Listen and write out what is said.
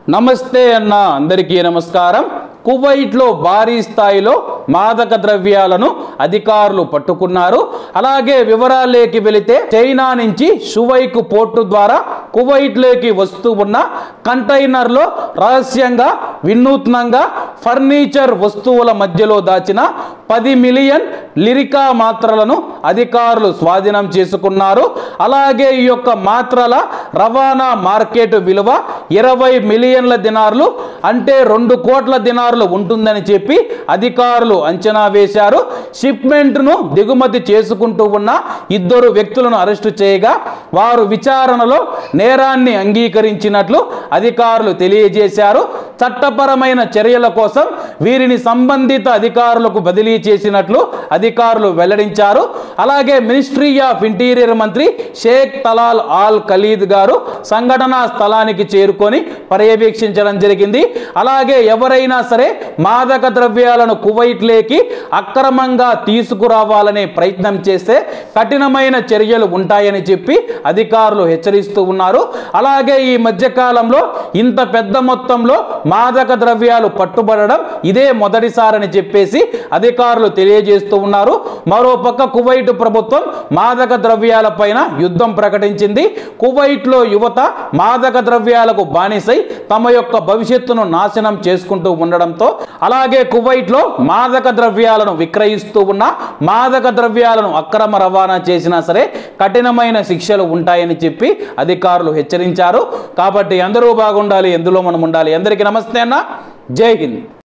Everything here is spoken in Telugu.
నమస్తే అన్న అందరికీ నమస్కారం కువైట్లో భారీ స్థాయిలో మాదక ద్రవ్యాలను అధికారులు పట్టుకున్నారు అలాగే వివరాలేకి వెళితే చైనా నుంచి షువైక్ పోర్టు ద్వారా కువైట్లోకి వస్తూ ఉన్న కంటైనర్లో రహస్యంగా వినూత్నంగా ఫర్నిచర్ వస్తువుల మధ్యలో దాచిన పది మిలియన్ లిరికా మాత్రలను అధికారులు స్వాధీనం చేసుకున్నారు అలాగే ఈ యొక్క మాత్రల రవాణా మార్కెట్ విలువ ఇరవై మిలియన్ల దినార్లు అంటే రెండు కోట్ల దినార్లు ఉంటుందని చెప్పి అధికారులు అంచనా వేశారు షిప్మెంట్ను దిగుమతి చేసుకుంటూ ఉన్న ఇద్దరు వ్యక్తులను అరెస్టు చేయగా వారు విచారణలో నేరాన్ని అంగీకరించినట్లు అధికారులు తెలియజేశారు చట్టపరమైన చర్యల కోసం వీరిని సంబంధిత అధికారులకు బదిలీ చేసినట్లు అధికారులు వెల్లడించారు అలాగే మినిస్ట్రీ ఆఫ్ ఇంటీరియర్ మంత్రి షేక్ తలాల్ ఆల్ ఖలీద్ గారు సంఘటనా స్థలానికి చేరుకొని పర్యవేక్షించడం జరిగింది అలాగే ఎవరైనా సరే మాదక ద్రవ్యాలను కువైట్లేకి అక్రమంగా తీసుకురావాలనే ప్రయత్నం చేస్తే కఠినమైన చర్యలు ఉంటాయని చెప్పి అధికారులు హెచ్చరిస్తూ ఉన్నారు అలాగే ఈ మధ్యకాలంలో ఇంత పెద్ద మొత్తంలో మాదక ద్రవ్యాలు పట్టుబడడం ఇదే మొదటిసారని చెప్పేసి అధికారులు తెలియజేస్తూ ఉన్నారు మరోపక్క కువైట్ ప్రభుత్వం మాదక ద్రవ్యాల పైన యుద్ధం ప్రకటించింది కువైట్లో యువత మాదక ద్రవ్యాలకు బానిసై తమ యొక్క భవిష్యత్తును నాశనం చేసుకుంటూ ఉండడంతో అలాగే కువైట్లో మాదక ద్రవ్యాలను విక్రయిస్తూ ఉన్న మాదక ద్రవ్యాలను అక్రమ రవాణా చేసినా సరే కఠినమైన శిక్షలు ఉంటాయని చెప్పి అధికారులు హెచ్చరించారు కాబట్టి అందరూ బాగుండాలి ఎందులో మనం ఉండాలి అందరికీ నమస్తే అన్న జై హింద్